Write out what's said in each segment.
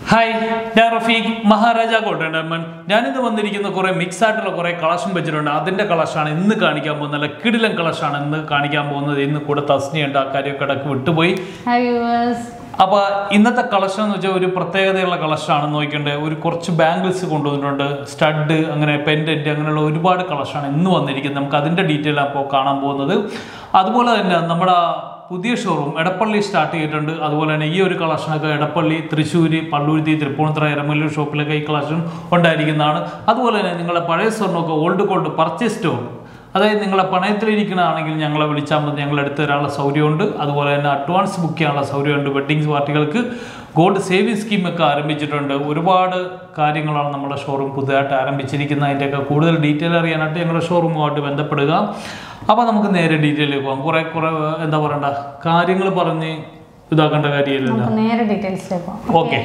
Hi ഞാൻ Rafeeq Maharaja golden diamond ഞാനിന്ന് വന്നിരിക്കുന്ന കുറേ മിക്സ് ആയിട്ടുള്ള കുറേ കളക്ഷൻ വെച്ചിട്ടുണ്ട് അതിൻ്റെ കളക്ഷനാണ് ഇന്ന് കാണിക്കാൻ പോകുന്നത് നല്ല കിടിലൻ കളക്ഷനാണ് ഇന്ന് കാണിക്കാൻ പോകുന്നത് ഇന്ന് കൂടെ തസ്നിയുണ്ട് ആ കാര്യമൊക്കെ ഇടയ്ക്ക് വിട്ടുപോയി ഹായ് വ്യൂവേഴ്സ് അപ്പോൾ ഇന്നത്തെ കളക്ഷൻ എന്ന് വെച്ചാൽ ഒരു പ്രത്യേകതയുള്ള കളക്ഷനാണ് നോക്കേണ്ടത് ഒരു കുറച്ച് ബാംഗിൾസ് കൊണ്ടുവന്നിട്ടുണ്ട് സ്റ്റഡ് അങ്ങനെ പെൻഡൻറ്റ് അങ്ങനെയുള്ള ഒരുപാട് കളക്ഷനാണ് ഇന്ന് വന്നിരിക്കുന്നത് നമുക്ക് അതിൻ്റെ ഡീറ്റെയിൽ അപ്പോൾ കാണാൻ പോകുന്നത് അതുപോലെ തന്നെ നമ്മുടെ പുതിയ ഷോറൂം എടപ്പള്ളി സ്റ്റാർട്ട് ചെയ്തിട്ടുണ്ട് അതുപോലെ തന്നെ ഈ ഒരു കളക്ഷനൊക്കെ എടപ്പള്ളി തൃശ്ശൂർ പള്ളൂരുത്തി തൃപ്പൂണിത്തുറ എരമല്ലൂർ ഷോപ്പിലൊക്കെ ഈ കളക്ഷൻ ഉണ്ടായിരിക്കുന്നതാണ് അതുപോലെ തന്നെ നിങ്ങളുടെ പഴയ സ്വർണ്ണമൊക്കെ ഓൾഡ് ഗോൾഡ് പർച്ചേസ് സ്റ്റോർ അതായത് നിങ്ങളെ പണയത്തിലിരിക്കണമെങ്കിൽ ഞങ്ങളെ വിളിച്ചാൽ മതി ഞങ്ങൾ എടുത്തു തരാനുള്ള സൗകര്യമുണ്ട് അതുപോലെ തന്നെ അഡ്വാൻസ് ബുക്ക് ചെയ്യാനുള്ള സൗകര്യമുണ്ട് വെഡ്ഡിങ്സ് പാർട്ടികൾക്ക് ഗോൾഡ് സേവിങ് സ്കീമൊക്കെ ആരംഭിച്ചിട്ടുണ്ട് ഒരുപാട് കാര്യങ്ങളാണ് നമ്മുടെ ഷോറൂം പുതുതായിട്ട് ആരംഭിച്ചിരിക്കുന്നത് അതിൻ്റെയൊക്കെ കൂടുതൽ ഡീറ്റെയിൽ അറിയാനായിട്ട് ഞങ്ങളുടെ ഷോറൂമുമായിട്ട് ബന്ധപ്പെടുക അപ്പോൾ നമുക്ക് നേരെ ഡീറ്റെയിലേക്ക് പോകാം കുറേ കുറേ എന്താ പറയണ്ട കാര്യങ്ങൾ പറഞ്ഞ് ഇതാക്കേണ്ട കാര്യമില്ലല്ലോ നമുക്ക് നേരെ ഡീറ്റെയിൽസിലേക്ക് പോകാം ഓക്കെ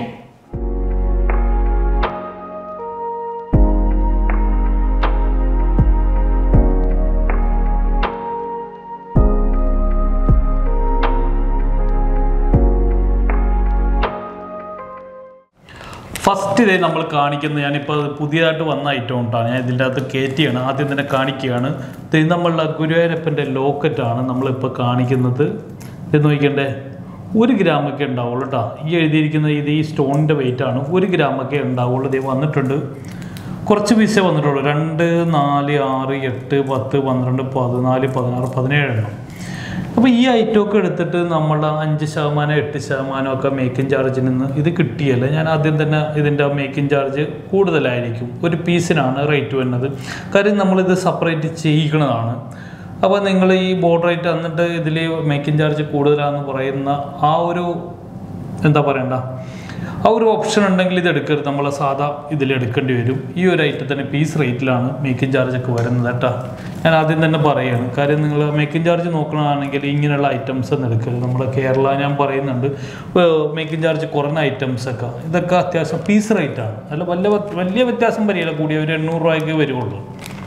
ഫസ്റ്റ് ഇതേ നമ്മൾ കാണിക്കുന്നത് ഞാനിപ്പോൾ അത് പുതിയതായിട്ട് വന്ന ഐറ്റം ഉണ്ടാണ് ഞാൻ ഇതിൻ്റെ അകത്ത് കയറ്റിയാണ് ആദ്യം തന്നെ കാണിക്കുകയാണ് ഇത് നമ്മളുടെ ഗുരുവായൂരപ്പൻ്റെ ലോക്കറ്റാണ് നമ്മളിപ്പോൾ കാണിക്കുന്നത് ഇത് നോക്കിക്കണ്ടേ ഒരു ഗ്രാമൊക്കെ ഉണ്ടാവുള്ളൂ കേട്ടോ ഈ എഴുതിയിരിക്കുന്ന ഇത് ഈ സ്റ്റോണിൻ്റെ വെയിറ്റ് ആണ് ഒരു ഗ്രാമൊക്കെ ഉണ്ടാവുള്ളൂ ഇത് വന്നിട്ടുണ്ട് കുറച്ച് പീസേ വന്നിട്ടുള്ളൂ രണ്ട് നാല് ആറ് എട്ട് പത്ത് പന്ത്രണ്ട് പതിനാല് പതിനാറ് പതിനേഴ് എണ്ണം അപ്പോൾ ഈ ഐറ്റമൊക്കെ എടുത്തിട്ട് നമ്മൾ അഞ്ച് ശതമാനം എട്ട് ശതമാനം ഒക്കെ മേക്കിംഗ് ചാർജിൽ നിന്ന് ഇത് കിട്ടിയല്ല ഞാൻ ആദ്യം തന്നെ ഇതിൻ്റെ മേക്കിംഗ് ചാർജ് കൂടുതലായിരിക്കും ഒരു പീസിനാണ് റേറ്റ് വരുന്നത് കാര്യം നമ്മളിത് സെപ്പറേറ്റ് ചെയ്യിക്കണതാണ് അപ്പോൾ നിങ്ങൾ ഈ ബോർഡർ റേറ്റ് എന്നിട്ട് ഇതിൽ മേക്കിംഗ് ചാർജ് കൂടുതലാണെന്ന് പറയുന്ന ആ ഒരു എന്താ പറയണ്ട ആ ഒരു ഓപ്ഷൻ ഉണ്ടെങ്കിൽ ഇത് എടുക്കരുത് നമ്മൾ സാധാ ഇതിൽ എടുക്കേണ്ടി വരും ഈ ഒരു ഐറ്റത്തിന് പീസ് റേറ്റിലാണ് മേക്കിംഗ് ചാർജ് ഒക്കെ വരുന്നത് കേട്ടോ ഞാൻ ആദ്യം തന്നെ പറയുകയാണ് കാര്യം നിങ്ങൾ മേക്കിംഗ് ചാർജ് നോക്കണമെങ്കിൽ ഇങ്ങനെയുള്ള ഐറ്റംസ് ഒന്നും എടുക്കരുത് നമ്മൾ കേരള ഞാൻ പറയുന്നുണ്ട് മേക്കിംഗ് ചാർജ് കുറഞ്ഞ ഐറ്റംസ് ഒക്കെ ഇതൊക്കെ അത്യാവശ്യം പീസ് റേറ്റാണ് അല്ല വലിയ വലിയ വ്യത്യാസം വരികയില്ല കൂടിയ ഒരു എണ്ണൂറ് രൂപയ്ക്ക് വരുള്ളൂ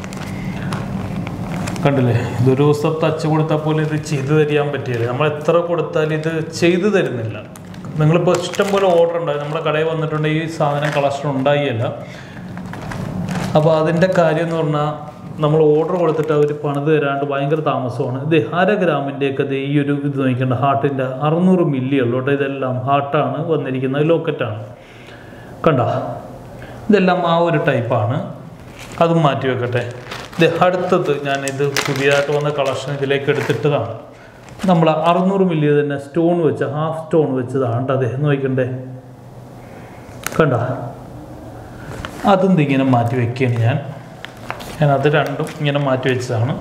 കണ്ടില്ലേ ഇതൊരു ദിവസം തച്ച് കൊടുത്താൽ പോലും ഇത് ചെയ്തു തരാൻ പറ്റിയില്ല നമ്മൾ എത്ര കൊടുത്താലും ഇത് ചെയ്തു തരുന്നില്ല നിങ്ങളിപ്പോൾ ഇഷ്ടം പോലെ ഓർഡർ ഉണ്ടായി നമ്മുടെ കടയിൽ വന്നിട്ടുണ്ട് ഈ സാധനം കളക്ഷൻ ഉണ്ടായില്ല അപ്പോൾ അതിൻ്റെ കാര്യം എന്ന് പറഞ്ഞാൽ നമ്മൾ ഓർഡർ കൊടുത്തിട്ട് അവർ പണിത് തരാണ്ട് ഭയങ്കര താമസമാണ് ഇത് അര ഗ്രാമിൻ്റെയൊക്കെ ഇത് ഈ ഒരു ഇത് നോക്കേണ്ട ഹാർട്ടിൻ്റെ അറുന്നൂറ് മില്ലി ഉള്ളൂ കേട്ടോ ഇതെല്ലാം ഹാർട്ടാണ് വന്നിരിക്കുന്നത് ലോക്കറ്റാണ് കണ്ട ഇതെല്ലാം ആ ഒരു ടൈപ്പാണ് അതും മാറ്റി വെക്കട്ടെ ഇത് അടുത്തത് ഞാൻ ഇത് പുതിയതായിട്ട് വന്ന കളക്ഷൻ ഇതിലേക്ക് എടുത്തിട്ടതാണ് നമ്മൾ അറുന്നൂറ് മില്ലി തന്നെ സ്റ്റോൺ വെച്ച ഹാഫ് സ്റ്റോൺ വെച്ചതാണ് അതെ നോക്കണ്ടേ കണ്ട അതും ദേ ഇങ്ങനെ മാറ്റി വെക്കുകയാണ് ഞാൻ ഞാൻ അത് രണ്ടും ഇങ്ങനെ മാറ്റി വെച്ചതാണ്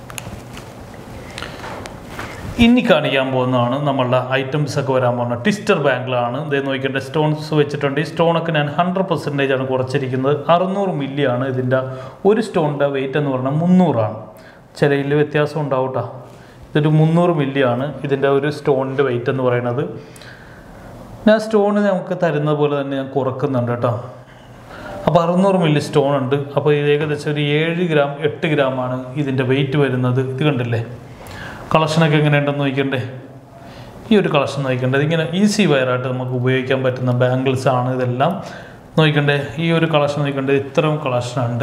ഇനി കാണിക്കാൻ പോകുന്നതാണ് നമ്മളുടെ ഐറ്റംസ് ഒക്കെ വരാൻ പോകുന്നത് ടിസ്റ്റർ ബാങ്കിലാണ് ഇതേ നോക്കേണ്ട സ്റ്റോൺസ് വെച്ചിട്ടുണ്ട് ഈ സ്റ്റോണൊക്കെ ഞാൻ ഹൺഡ്രഡ് പെർസെൻറ്റേജ് ആണ് കുറച്ചിരിക്കുന്നത് അറുന്നൂറ് മില്ലി ആണ് ഇതിൻ്റെ ഒരു സ്റ്റോണിൻ്റെ വെയിറ്റ് എന്ന് പറഞ്ഞാൽ മുന്നൂറാണ് ചിലയിൽ വ്യത്യാസം ഉണ്ടാവും കേട്ടോ ഇതൊരു മുന്നൂറ് മില്ലി ആണ് ഇതിൻ്റെ ഒരു സ്റ്റോണിൻ്റെ വെയിറ്റ് എന്ന് പറയുന്നത് ഞാൻ സ്റ്റോണ് നമുക്ക് തരുന്ന പോലെ തന്നെ ഞാൻ കുറക്കുന്നുണ്ട് കേട്ടോ അപ്പോൾ അറുന്നൂറ് മില്ലി സ്റ്റോൺ ഉണ്ട് അപ്പോൾ ഇത് ഏകദേശം ഒരു ഏഴ് ഗ്രാം എട്ട് ഗ്രാമാണ് ഇതിൻ്റെ വെയിറ്റ് വരുന്നത് ഇത് കണ്ടില്ലേ കളക്ഷനൊക്കെ എങ്ങനെയുണ്ടെന്ന് നോക്കണ്ടേ ഈ ഒരു കളക്ഷൻ നോക്കണ്ടേ ഇതിങ്ങനെ ഈസി വയറായിട്ട് നമുക്ക് ഉപയോഗിക്കാൻ പറ്റുന്ന ബാംഗിൾസ് ആണ് ഇതെല്ലാം നോക്കണ്ടേ ഈ ഒരു കളക്ഷൻ നോക്കണ്ടേ ഇത്രയും കളക്ഷൻ ഉണ്ട്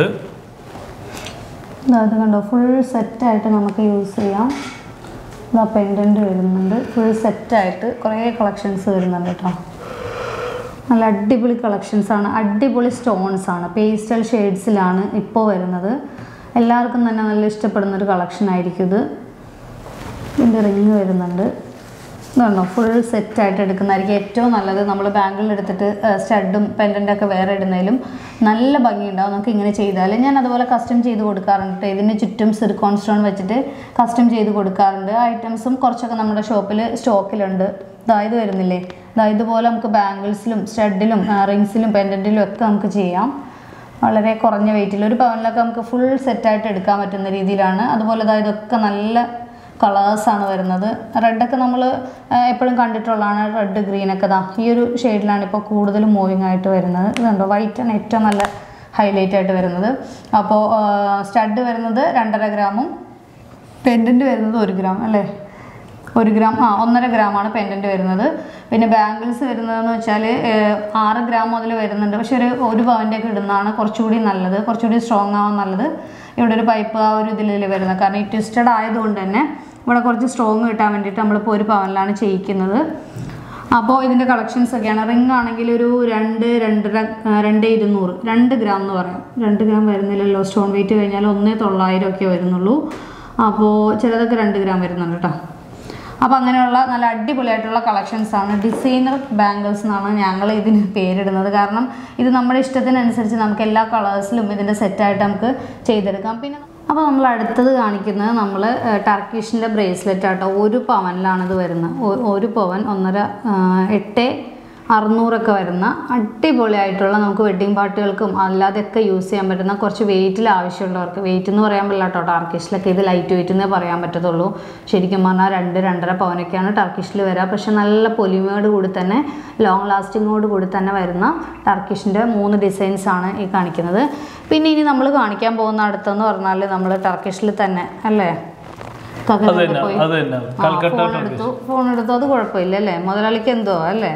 അത് കണ്ടോ ഫുൾ സെറ്റായിട്ട് നമുക്ക് യൂസ് ചെയ്യാം ഇതാ പെൻഡൻറ്റ് വരുന്നുണ്ട് ഫുൾ സെറ്റായിട്ട് കുറേ കളക്ഷൻസ് വരുന്നുണ്ട് കേട്ടോ നല്ല അടിപൊളി കളക്ഷൻസ് ആണ് അടിപൊളി സ്റ്റോൺസ് ആണ് പേസ്റ്റൽ ഷെയ്ഡ്സിലാണ് ഇപ്പോൾ വരുന്നത് എല്ലാവർക്കും തന്നെ നല്ല ഇഷ്ടപ്പെടുന്ന ഒരു കളക്ഷൻ ആയിരിക്കും ഇത് ഇതിൻ്റെ റിങ് വരുന്നുണ്ട് ഇതുണ്ടോ ഫുൾ സെറ്റായിട്ട് എടുക്കുന്നതായിരിക്കും ഏറ്റവും നല്ലത് നമ്മൾ ബാങ്കിൽ എടുത്തിട്ട് സ്റ്റഡും പെൻഡൻ്റൊക്കെ വേറെ ഇടുന്നതിലും നല്ല ഭംഗിയുണ്ടാവും നമുക്ക് ഇങ്ങനെ ചെയ്താൽ ഞാൻ അതുപോലെ കസ്റ്റം ചെയ്ത് കൊടുക്കാറുണ്ട് ട്ടോ. ഇതിന് ചുറ്റും സിർക്കോൺ സ്റ്റോൺ വെച്ചിട്ട് കസ്റ്റം ചെയ്ത് കൊടുക്കാറുണ്ട് ആ ഐറ്റംസും കുറച്ചൊക്കെ നമ്മുടെ ഷോപ്പിൽ സ്റ്റോക്കിലുണ്ട് ഇതായത് വരുന്നില്ലേ ഇതാ ഇതുപോലെ നമുക്ക് ബാംഗിൾസിലും സ്റ്റഡിലും റിങ്സിലും പെൻഡൻറ്റിലും ഒക്കെ നമുക്ക് ചെയ്യാം വളരെ കുറഞ്ഞ വെയിറ്റിൽ ഒരു പവനിലൊക്കെ നമുക്ക് ഫുൾ സെറ്റായിട്ട് എടുക്കാൻ പറ്റുന്ന രീതിയിലാണ് അതുപോലെ ഇതാ ഇതൊക്കെ നല്ല കളേഴ്സാണ് വരുന്നത് റെഡൊക്കെ നമ്മൾ എപ്പോഴും കണ്ടിട്ടുള്ളതാണ് റെഡ് ഗ്രീനൊക്കെ ദാ ഈ ഒരു ഷെയ്ഡിലാണ് ഇപ്പോൾ കൂടുതലും മൂവിങ് ആയിട്ട് വരുന്നത് ഇതുണ്ടോ വൈറ്റാണ് ഏറ്റവും നല്ല ഹൈലൈറ്റ് ആയിട്ട് വരുന്നത് അപ്പോൾ സ്റ്റഡ് വരുന്നത് രണ്ടര ഗ്രാമും പെൻഡൻറ്റ് വരുന്നത് ഒരു ഗ്രാം അല്ലേ ഒരു ഗ്രാം ആ ഒന്നര ഗ്രാമാണ് പെൻഡൻറ്റ് വരുന്നത് പിന്നെ ബാംഗിൾസ് വരുന്നതെന്ന് വെച്ചാൽ ആറ് ഗ്രാം മുതൽ വരുന്നുണ്ട് പക്ഷെ ഒരു ഒരു പവൻ്റെ ഒക്കെ ഇടുന്നതാണ് കുറച്ചുകൂടി നല്ലത് കുറച്ചുകൂടി സ്ട്രോങ് ആവാൻ നല്ലത് ഇവിടെ ഒരു പൈപ്പ് ആ ഒരു ഇതിൽ വരുന്നത് കാരണം ഈ ട്വിസ്റ്റഡ് ആയതുകൊണ്ട് തന്നെ ഇവിടെ കുറച്ച് സ്ട്രോങ് കിട്ടാൻ വേണ്ടിയിട്ട് നമ്മളിപ്പോൾ ഒരു പവനിലാണ് ചെയ്യിക്കുന്നത് അപ്പോൾ ഇതിൻ്റെ കളക്ഷൻസ് ഒക്കെയാണ് റിംഗ് ആണെങ്കിൽ ഒരു രണ്ട് രണ്ടര ആ, രണ്ട് ഇരുന്നൂറ് രണ്ട് ഗ്രാം എന്ന് പറയാം രണ്ട് ഗ്രാം വരുന്നില്ലല്ലോ സ്റ്റോൺ വെയിറ്റ് കഴിഞ്ഞാൽ ഒന്നേ തൊള്ളായിരം ഒക്കെ വരുന്നുള്ളൂ അപ്പോൾ ചിലതൊക്കെ രണ്ട് ഗ്രാം വരുന്നുണ്ട് കേട്ടോ അപ്പോൾ അങ്ങനെയുള്ള നല്ല അടിപൊളിയായിട്ടുള്ള കളക്ഷൻസ് ആണ് ഡിസൈനർ ബാംഗിൾസ് എന്നാണ് ഞങ്ങൾ ഇതിന് പേരിടുന്നത് കാരണം ഇത് നമ്മുടെ ഇഷ്ടത്തിനനുസരിച്ച് നമുക്ക് എല്ലാ കളേഴ്സിലും ഇതിൻ്റെ സെറ്റായിട്ട് നമുക്ക് ചെയ്തെടുക്കാം പിന്നെ അപ്പോൾ നമ്മൾ അടുത്തത് കാണിക്കുന്നത് നമ്മൾ ടർക്കിഷിൻ്റെ ബ്രേസ്ലെറ്റ് ആട്ടോ ഒരു പവനിലാണ് ഇത് വരുന്നത് ഒ- ഒരു പവൻ ഒന്നര ആ, എട്ട് അറുന്നൂറൊക്കെ വരുന്ന അടിപൊളിയായിട്ടുള്ള നമുക്ക് വെഡ്ഡിങ് പാർട്ടികൾക്കും അല്ലാതെയൊക്കെ യൂസ് ചെയ്യാൻ പറ്റുന്ന കുറച്ച് വെയിറ്റിൽ ആവശ്യമുള്ളവർക്ക് വെയിറ്റ് എന്ന് പറയാൻ പറ്റില്ല കേട്ടോ ടർക്കിഷിലൊക്കെ ഇത് ലൈറ്റ് വെയിറ്റ് എന്നേ പറയാൻ പറ്റത്തുള്ളൂ ശരിക്കും പറഞ്ഞാൽ രണ്ട് രണ്ടര പവനൊക്കെയാണ് ടർക്കിഷിൽ വരിക പക്ഷെ നല്ല പൊലിമയോട് കൂടി തന്നെ ലോങ് ലാസ്റ്റിങ്ങോട് കൂടി തന്നെ വരുന്ന ടർക്കിഷിൻ്റെ മൂന്ന് ഡിസൈൻസ് ആണ് ഈ കാണിക്കുന്നത് പിന്നെ ഇനി നമ്മൾ കാണിക്കാൻ പോകുന്ന അടുത്തെന്ന് പറഞ്ഞാൽ നമ്മൾ ടർക്കിഷിൽ തന്നെ അല്ലേ അത് തന്നെ അത് തന്നെ കൽക്കട്ട ഫോൺ എടുത്തു ഫോൺ എടുത്തു അത് കുഴപ്പമില്ല അല്ലേ മുതലാളിക്ക് എന്തോ അല്ലേ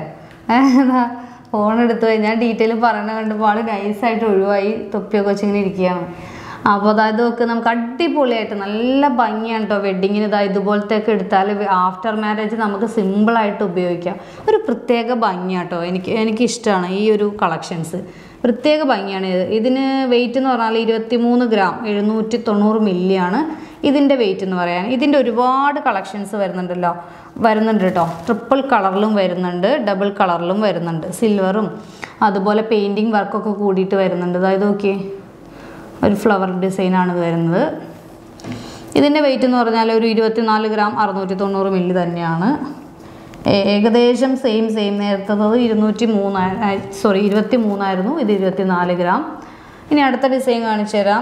ഫോൺ എടുത്തു കഴിഞ്ഞാൽ ഡീറ്റെയിൽ പറയണ കണ്ടപ്പോൾ ആള് നൈസായിട്ട് ഒഴിവായി തൊപ്പിയൊക്കെ വെച്ചിങ്ങനെ ഇരിക്കുകയാണ് അപ്പോൾ അതായത് നോക്ക് നമുക്ക് അടിപൊളിയായിട്ട് നല്ല ഭംഗിയാണ് കേട്ടോ വെഡ്ഡിങ്ങിന് ഇതാ ഇതുപോലത്തെ ഒക്കെ എടുത്താൽ ആഫ്റ്റർ മാരേജ് നമുക്ക് സിമ്പിളായിട്ട് ഉപയോഗിക്കാം ഒരു പ്രത്യേക ഭംഗിയാട്ടോ എനിക്ക് എനിക്ക് ഇഷ്ടമാണ് ഈ ഒരു കളക്ഷൻസ് പ്രത്യേക ഭംഗിയാണ് ഇത് ഇതിന് വെയിറ്റ് എന്ന് പറഞ്ഞാൽ ഇരുപത്തി മൂന്ന് ഗ്രാം എഴുന്നൂറ്റി തൊണ്ണൂറ് മില്ലിയാണ് ഇതിൻ്റെ വെയിറ്റ് എന്ന് പറയാൻ ഇതിൻ്റെ ഒരുപാട് കളക്ഷൻസ് വരുന്നുണ്ടല്ലോ വരുന്നുണ്ട് കേട്ടോ ട്രിപ്പിൾ കളറിലും വരുന്നുണ്ട് ഡബിൾ കളറിലും വരുന്നുണ്ട് സിൽവറും അതുപോലെ പെയിൻറ്റിങ് വർക്കൊക്കെ കൂടിയിട്ട് വരുന്നുണ്ട് അതായത് നോക്കി ഒരു ഫ്ലവർ ഡിസൈനാണ് ഇത് വരുന്നത് ഇതിൻ്റെ വെയിറ്റ് എന്ന് പറഞ്ഞാൽ ഒരു ഇരുപത്തിനാല് ഗ്രാം അറുന്നൂറ്റി തൊണ്ണൂറ് മില്ലി തന്നെയാണ് ഏ- ഏകദേശം സെയിം സെയിം നേരത്തത് ഇരുന്നൂറ്റി മൂന്ന് സോറി ഇരുപത്തി മൂന്നായിരുന്നു ഇത് ഇരുപത്തിനാല് ഗ്രാം ഇനി അടുത്ത ഡിസൈൻ കാണിച്ചു തരാം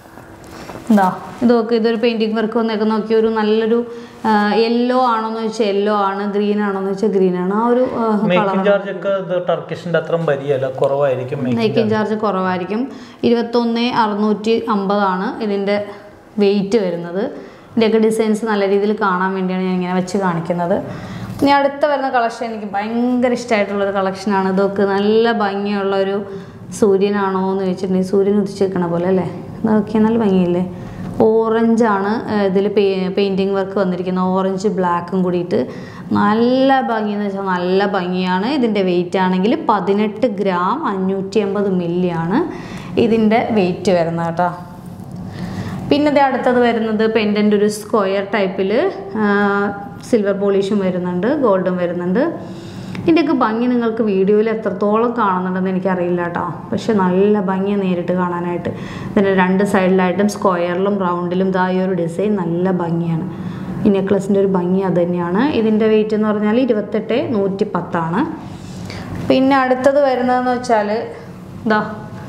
എന്താ ഇത് നോക്ക് ഇതൊരു പെയിൻറ്റിങ് വർക്ക് വന്നേക്ക് നോക്കി ഒരു നല്ലൊരു യെല്ലോ ആണോന്ന് വെച്ചാൽ യെല്ലോ ആണ് ഗ്രീൻ ആണോന്ന് വെച്ചാൽ ഗ്രീൻ ആണ് ആ ഒരു മേക്കിംഗ് ചാർജ് ഒക്കെ ഇത് ടർക്കിഷിന്റെ അത്രയും വരികയല്ല കുറവായിരിക്കും മേക്കിംഗ് മേക്കിംഗ് ചാർജ് കുറവായിരിക്കും ഇരുപത്തൊന്ന് അറുന്നൂറ്റി അമ്പതാണ് ഇതിൻ്റെ വെയിറ്റ് വരുന്നത് ഇതിൻ്റെയൊക്കെ ഡിസൈൻസ് നല്ല രീതിയിൽ കാണാൻ വേണ്ടിയാണ് ഞാൻ ഇങ്ങനെ വെച്ച് കാണിക്കുന്നത് ഇനി അടുത്ത വരുന്ന കളക്ഷൻ എനിക്ക് ഭയങ്കര ഇഷ്ടമായിട്ടുള്ളൊരു കളക്ഷനാണ് ഇതൊക്കെ നല്ല ഭംഗിയുള്ള ഒരു സൂര്യനാണോ എന്ന് ചോദിച്ചിട്ടുണ്ടെങ്കിൽ സൂര്യൻ ഉദിച്ച് നിൽക്കണ പോലെ അല്ലേ ഇതൊക്കെ നല്ല ഭംഗിയില്ലേ ഓറഞ്ചാണ് ഇതിൽ പെയിൻറ്റിങ് വർക്ക് വന്നിരിക്കുന്നത് ഓറഞ്ച് ബ്ലാക്കും കൂടിയിട്ട് നല്ല ഭംഗി എന്ന് വെച്ചാൽ നല്ല ഭംഗിയാണ് ഇതിൻ്റെ വെയിറ്റ് ആണെങ്കിൽ പതിനെട്ട് ഗ്രാം അഞ്ഞൂറ്റി അമ്പത് മില്ലിയാണ് ഇതിൻ്റെ വെയിറ്റ് വരുന്നത് കേട്ടോ പിന്നെ ദേ അടുത്തത് വരുന്നത് പെൻഡൻ്റ് ഒരു സ്ക്വയർ ടൈപ്പിൽ സിൽവർ പോളിഷും വരുന്നുണ്ട് ഗോൾഡും വരുന്നുണ്ട് ഇതിൻ്റെയൊക്കെ ഭംഗി നിങ്ങൾക്ക് വീഡിയോയിൽ എത്രത്തോളം കാണുന്നുണ്ടെന്ന് എനിക്കറിയില്ല കേട്ടോ പക്ഷെ നല്ല ഭംഗിയാണ് നേരിട്ട് കാണാനായിട്ട് ഇതിൻ്റെ രണ്ട് സൈഡിലായിട്ടും സ്ക്വയറിലും റൗണ്ടിലും ഇതാ ഈ ഒരു ഡിസൈൻ നല്ല ഭംഗിയാണ് ഈ നെക്ലസിൻ്റെ ഒരു ഭംഗി അത് തന്നെയാണ് ഇതിൻ്റെ വെയിറ്റ് എന്ന് പറഞ്ഞാൽ ഇരുപത്തെട്ട് നൂറ്റി പത്താണ് പിന്നെ അടുത്തത് വരുന്നതെന്ന് വെച്ചാൽ ഇതാ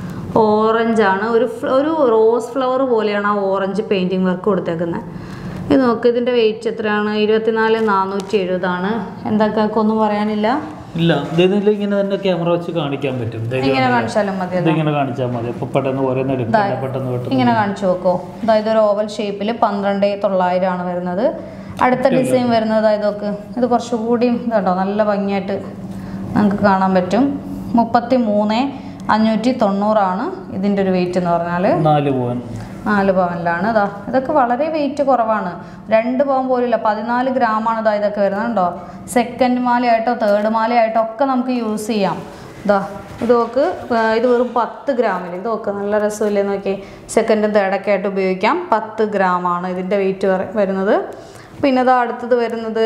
ഓറഞ്ചാണ് ഒരു ഫ്ല- ഒരു റോസ് ഫ്ലവർ പോലെയാണ് ആ ഓറഞ്ച് പെയിൻറ്റിങ് വർക്ക് കൊടുത്തേക്കുന്നത് ഇത് നോക്ക് ഇതിൻ്റെ വെയിറ്റ് എത്രയാണ് ഇരുപത്തിനാല് നാനൂറ്റി എഴുപതാണ് എന്തൊക്കെ ഒന്നും പറയാനില്ല ഇല്ല ഇതിൽ ഇങ്ങനെ തന്നെ ക്യാമറ വെച്ച് കാണിക്കാൻ പറ്റും ദേ ഇത് ഇങ്ങനെ കാണിച്ചാലും മതി അത്. ഇതിങ്ങനെ കാണിച്ചാൽ മതി അപ്പൊ പെട്ടെന്ന് ഓരോന്ന് എടുക്കണ്ട പെട്ടെന്ന് പെട്ടെന്ന് ഇങ്ങനെ കാണിച്ചു നോക്കോ അതായത് ഒരു ഓവൽ ഷേപ്പിൽ പന്ത്രണ്ട് തൊള്ളായിരം ആണ് വരുന്നത് അടുത്ത ഡിസൈൻ വരുന്നത് അതായത് നോക്ക് ഇത് കുറച്ചുകൂടി ഇതുണ്ടോ നല്ല ഭംഗിയായിട്ട് നമുക്ക് കാണാൻ പറ്റും മുപ്പത്തി മൂന്ന് അഞ്ഞൂറ്റി തൊണ്ണൂറാണ് ഇതിൻ്റെ ഒരു വെയിറ്റ് എന്ന് പറഞ്ഞാൽ നാല് പോവാൻ നാല് പവനിലാണ് ഇതാ ഇതൊക്കെ വളരെ വെയിറ്റ് കുറവാണ് രണ്ട് പവൻ പോലില്ല പതിനാല് ഗ്രാമാണ് ഇതാ ഇതൊക്കെ വരുന്നത് കണ്ടോ സെക്കൻഡ് മാലയായിട്ടോ തേർഡ് മാലയായിട്ടോ ഒക്കെ നമുക്ക് യൂസ് ചെയ്യാം ഇതാ ഇത് നോക്ക് ആ, ഇത് വെറും പത്ത് ഗ്രാമിൽ ഇത് നോക്ക് നല്ല രസമില്ലേ നോക്കി സെക്കൻഡും തേർഡൊക്കെ ആയിട്ട് ഉപയോഗിക്കാം പത്ത് ഗ്രാമാണ് ഇതിൻ്റെ വെയിറ്റ് വരുന്നത് പിന്നെ ഇതാ അടുത്തത് വരുന്നത്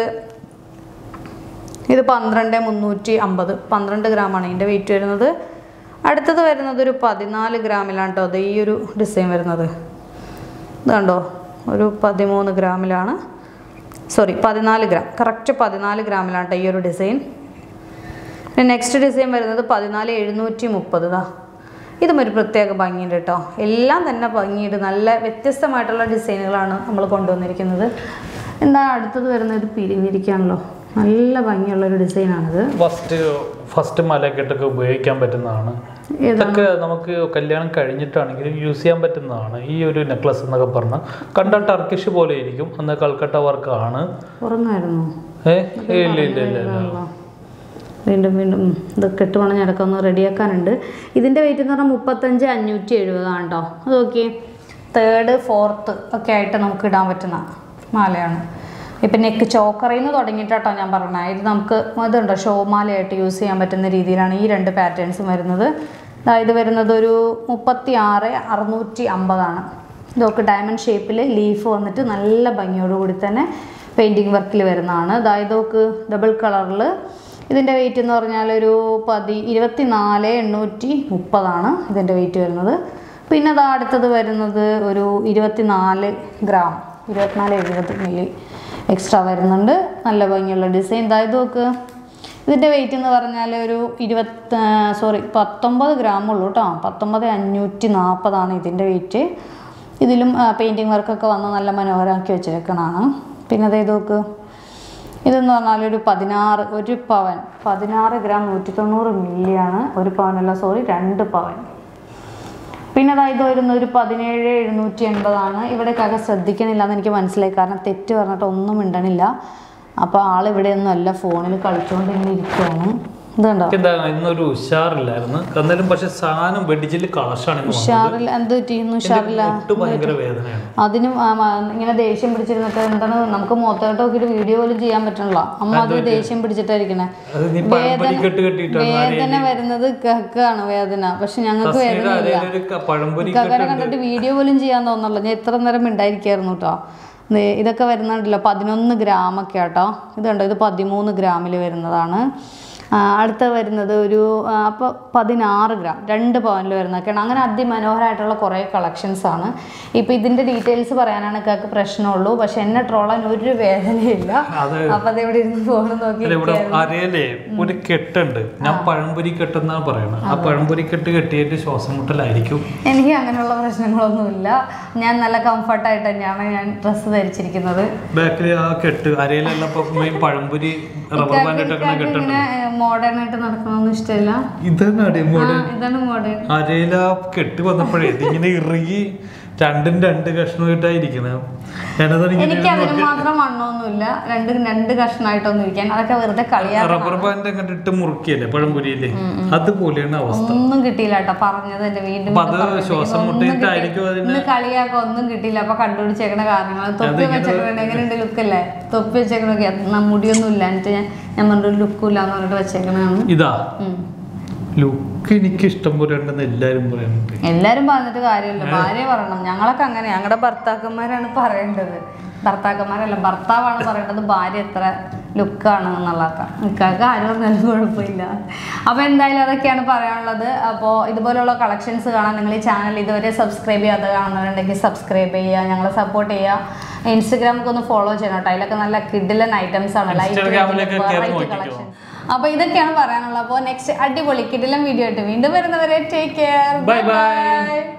ഇത് പന്ത്രണ്ട് മുന്നൂറ്റി അമ്പത് പന്ത്രണ്ട് ഗ്രാമാണ് ഇതിൻ്റെ വെയിറ്റ് വരുന്നത് അടുത്തത് വരുന്നത് ഒരു പതിനാല് ഗ്രാമിലാണ് കേട്ടോ അത് ഈ ഒരു ഡിസൈൻ വരുന്നത് ഇത് കണ്ടോ ഒരു പതിമൂന്ന് ഗ്രാമിലാണ് സോറി പതിനാല് ഗ്രാം കറക്റ്റ് പതിനാല് ഗ്രാമിലാണ് കേട്ടോ ഈ ഒരു ഡിസൈൻ പിന്നെ നെക്സ്റ്റ് ഡിസൈൻ വരുന്നത് പതിനാല് എഴുന്നൂറ്റി മുപ്പത് ഇതാ ഇതും ഒരു പ്രത്യേക ഭംഗിയുണ്ട് കേട്ടോ എല്ലാം തന്നെ ഭംഗിയുണ്ട് നല്ല വ്യത്യസ്തമായിട്ടുള്ള ഡിസൈനുകളാണ് നമ്മൾ കൊണ്ടുവന്നിരിക്കുന്നത് എന്താ അടുത്തത് വരുന്നത് ഇത് പിരിഞ്ഞിരിക്കുകയാണല്ലോ നല്ല ഭംഗിയുള്ള ഒരു ഡിസൈനാണിത് ഫസ്റ്റ് ഫസ്റ്റ് മലക്കെട്ടൊക്കെ ഉപയോഗിക്കാൻ പറ്റുന്നതാണ് ഇതൊക്കെ നമുക്ക് കല്യാണം കഴിഞ്ഞിട്ടാണെങ്കിലും യൂസ് ചെയ്യാൻ പറ്റുന്നതാണ് ഈ ഒരു നെക്ലസ് എന്നൊക്കെ പറഞ്ഞാൽ കണ്ടാൽ ടർക്കിഷ് പോലെ ഇരിക്കും എന്നാൽ കൽക്കട്ട വർക്കാണ് ഉറങ്ങായിരുന്നു ഏ ഇല്ല ഇല്ല ഇല്ല ഇല്ല വീണ്ടും വീണ്ടും ഉം, ഇത് കെട്ടുപണം ഞടക്കൊന്ന് റെഡിയാക്കാനുണ്ട് ഇതിൻ്റെ വെയിറ്റ് എന്ന് പറഞ്ഞാൽ മുപ്പത്തഞ്ച് അഞ്ഞൂറ്റി എഴുപതാണ് കേട്ടോ അത് നോക്കി തേർഡ് ഫോർത്ത് ഒക്കെ ആയിട്ട് നമുക്ക് ഇടാൻ പറ്റുന്ന മാലയാണ് ഇപ്പം നെക്ക് ചോക്കറിൽ നിന്ന് തുടങ്ങിയിട്ടാട്ടോ ഞാൻ പറഞ്ഞത് ഇത് നമുക്ക് ഇതുണ്ടോ ഷോ മാലയായിട്ട് യൂസ് ചെയ്യാൻ പറ്റുന്ന രീതിയിലാണ് ഈ രണ്ട് പാറ്റേൺസും വരുന്നത് ദാ ഇത് വരുന്നത് ഒരു മുപ്പത്തി ആറ് അറുന്നൂറ്റി അമ്പതാണ് ഇതൊക്കെ ഡയമണ്ട് ഷേപ്പിൽ ലീഫ് വന്നിട്ട് നല്ല ഭംഗിയോടുകൂടി തന്നെ പെയിൻറ്റിങ് വർക്കിൽ വരുന്നതാണ് അതായത് നോക്ക് ഡബിൾ കളറിൽ ഇതിൻ്റെ വെയിറ്റ് എന്ന് പറഞ്ഞാൽ ഒരു പതി ഇരുപത്തി നാല് എണ്ണൂറ്റി മുപ്പതാണ് ഇതിൻ്റെ വെയിറ്റ് വരുന്നത് പിന്നെ അത് അടുത്തത് വരുന്നത് ഒരു ഇരുപത്തി നാല് ഗ്രാം ഇരുപത്തിനാല് എഴുപത് മില്ലി എക്സ്ട്രാ വരുന്നുണ്ട് നല്ല ഭംഗിയുള്ള ഡിസൈൻ അതായത് നോക്ക് ഇതിൻ്റെ വെയിറ്റ് എന്ന് പറഞ്ഞാൽ ഒരു ഇരുപത്തി സോറി പത്തൊമ്പത് ഗ്രാം ഉള്ളൂ കേട്ടോ പത്തൊമ്പത് അഞ്ഞൂറ്റി നാൽപ്പതാണ് ഇതിൻ്റെ വെയിറ്റ് ഇതിലും പെയിൻറ്റിങ് വർക്കൊക്കെ വന്ന് നല്ല മനോഹരമാക്കി വെച്ചേക്കണതാണ് പിന്നെ അതേ നോക്ക് ഇതെന്ന് പറഞ്ഞാൽ ഒരു പതിനാറ് ഒരു പവൻ പതിനാറ് ഗ്രാം നൂറ്റി തൊണ്ണൂറ് മില്ലിയാണ് ഒരു പവനല്ല സോറി രണ്ട് പവൻ പിന്നെ അതായത് വരുന്ന ഒരു പതിനേഴ് എഴുന്നൂറ്റി എൺപതാണ് ഇവിടേക്കൊക്കെ ശ്രദ്ധിക്കണില്ല എന്ന് എനിക്ക് മനസ്സിലായി കാരണം തെറ്റ് പറഞ്ഞിട്ട് ഒന്നും മിണ്ടണില്ല അപ്പോൾ ആൾ ഇവിടെയൊന്നും അല്ല ഫോണിൽ കളിച്ചുകൊണ്ട് ഇങ്ങനെ ഇരിക്കുകയാണ് ഇത് കണ്ടോ എന്താ ഇന്നൊരു ഉഷാറില്ലായിരുന്നു എന്നാലും പക്ഷെ സാധനം വെടിച്ചിൽ കളശാണ് ഇന്ന് വന്നത്. ഉഷാറില്ല എന്ത് പറ്റിയിരുന്നു ഉഷാറില്ല മുട്ട് ഭയങ്കര വേദനയാണ് അതിനും ആ, മ, ഇങ്ങനെ ദേഷ്യം പിടിച്ചിരുന്നിട്ട് എന്താണ് നമുക്ക് മുഖത്തോട്ട് നോക്കിയിട്ട് വീഡിയോ പോലും ചെയ്യാൻ പറ്റണില്ല അമ്മ അത് ദേഷ്യം പിടിച്ചിട്ടായിരിക്കണേ അത് നീ പഴംപൊരി കെട്ട് കെട്ടിയിട്ടാണ് വേദന വരുന്നത് കക്കാണ് വേദന പക്ഷെ ഞങ്ങൾക്ക് വേദന ഇല്ല ഒരു ക- പഴംപൊരി കക്കനെ കണ്ടിട്ട് വീഡിയോ പോലും ചെയ്യാൻ തോന്നുന്നില്ല ഞാൻ എത്ര നേരം ഉണ്ടായിരിക്കായിരുന്നു കേട്ടോ ഇതൊക്കെ വരുന്നുണ്ടല്ലോ പതിനൊന്ന് ഗ്രാമൊക്കെ കേട്ടോ ഇത് കണ്ടോ ഇത് പതിമൂന്ന് ഗ്രാമിൽ വരുന്നതാണ് ആ, അടുത്ത വരുന്നത് ഒരു അപ്പോൾ പതിനാറ് ഗ്രാം രണ്ട് പവനിൽ വരുന്നതൊക്കെയാണ് അങ്ങനെ അതിമനോഹരമായിട്ടുള്ള കുറേ കളക്ഷൻസ് ആണ് ഇപ്പോൾ ഇതിൻ്റെ ഡീറ്റെയിൽസ് പറയാനാണ് കാക്ക് പ്രശ്നമുള്ളൂ പക്ഷെ എന്നെ ട്രോളാൻ ഒരു വേദനയില്ല അത് അപ്പോൾ അത് ഇവിടെ ഇരുന്ന് ഫോൺ നോക്കി അല്ല, ഇവിടെ അരയിലേ ഒരു കെട്ടുണ്ട് ഞാൻ പഴംപൊരി കെട്ടെന്നാണ് പറയണത് ആ പഴംപൊരി കെട്ട് കെട്ടിയിട്ട് ശ്വാസം മുട്ടലായിരിക്കും എനിക്ക് അങ്ങനെയുള്ള പ്രശ്നങ്ങളൊന്നുമില്ല ഞാൻ നല്ല കംഫർട്ടായിട്ട് തന്നെയാണ് ഞാൻ ഡ്രസ്സ് ധരിച്ചിരിക്കുന്നത് ബാക്കിൽ ആ കെട്ട് അരയിലെല്ലാം ഇപ്പൊ മെയിൻ പഴംപൊരി റബ്ബർ ബാൻഡ് ഇട്ടൊക്കെ കെട്ടുണ്ട് ഇങ്ങനെ മോഡേൺ ആയിട്ട് നടക്കണമെന്ന് ഇഷ്ടമില്ല ഇതാണ് ആ, അടിമോട് ഇതാണ് മോഡേൺ അരയില കെട്ട് വന്നപ്പോഴേ ഇതിങ്ങനെ ഇറുകി രണ്ടും രണ്ട് കഷ്ണമായിട്ടായിരിക്കുന്നത് ഞാനതാണ് ഇങ്ങനെ എനിക്ക് അതിന് മാത്രം വണ്ണമൊന്നുമില്ല രണ്ട് രണ്ട് കഷ്ണമായിട്ടൊന്നും ഇരിക്കാൻ അതൊക്കെ വെറുതെ കളിയാ റബ്ബർ ബാൻഡ് അങ്ങോട്ട് ഇട്ട് മുറുക്കിയല്ലേ പഴംപൊരിയില്ലേ അതുപോലെയാണ് അവസ്ഥ ഒന്നും കിട്ടിയില്ല കേട്ടോ പറഞ്ഞത് എന്റെ വീണ്ടും അപ്പൊ അത് ശ്വാസം മുട്ടിയിട്ടായിരിക്കും അതിന് ഇന്ന് കളിയാക്ക ഒന്നും കിട്ടിയില്ല അപ്പൊ കണ്ടുപിടിച്ചേക്കണ കാരണങ്ങൾ തൊപ്പി വെച്ചേക്കണ എങ്ങനെയുണ്ട് ലുക്കല്ലേ തൊപ്പി വെച്ചേക്കണൊക്കെ മുടിയൊന്നും ഇല്ല എന്നിട്ട് ഞാൻ ഞാൻ പറഞ്ഞൊരു ലുക്കും ഇല്ല എന്ന് പറഞ്ഞിട്ട് വെച്ചേക്കണാണ് ഇതാ ലുക്ക് എനിക്ക് ഇഷ്ടം പോലെ ഉണ്ടെന്ന് എല്ലാരും പറയുന്നുണ്ട് എല്ലാരും പറഞ്ഞിട്ട് കാര്യമില്ല ഭാര്യ പറയണം ഞങ്ങളൊക്കെ അങ്ങനെ ഞങ്ങളുടെ ഭർത്താക്കന്മാരാണ് പറയേണ്ടത് ഭർത്താക്കന്മാരല്ല ഭർത്താവാണ് പറയേണ്ടത് ഭാര്യ എത്ര ലുക്കാണ് എന്നുള്ളതൊക്കെ നിൽക്കാർക്ക് ആരും പറഞ്ഞാലും കുഴപ്പമില്ല അപ്പോൾ എന്തായാലും അതൊക്കെയാണ് പറയാനുള്ളത് അപ്പോൾ ഇതുപോലുള്ള കളക്ഷൻസ് കാണാൻ നിങ്ങൾ ഈ ചാനൽ ഇതുവരെ സബ്സ്ക്രൈബ് ചെയ്യാതെ കാണുന്നവരുണ്ടെങ്കിൽ സബ്സ്ക്രൈബ് ചെയ്യുക ഞങ്ങളെ സപ്പോർട്ട് ചെയ്യുക ഇൻസ്റ്റഗ്രാമൊക്കെ ഒന്ന് ഫോളോ ചെയ്യണം കേട്ടോ അതിലൊക്കെ നല്ല കിഡിലൻ ഐറ്റംസ് ആണ് ഇൻസ്റ്റാഗ്രാമിലൊക്കെ കയറി ലൈറ്റ് നോക്കിക്കോ. കളക്ഷൻ അപ്പോൾ ഇതൊക്കെയാണ് പറയാനുള്ളത് അപ്പോൾ നെക്സ്റ്റ് അടിപൊളി കിഡിലൻ വീഡിയോ ആയിട്ട് വീണ്ടും വരുന്നവരെ ടേക്ക് കെയർ Bye bye.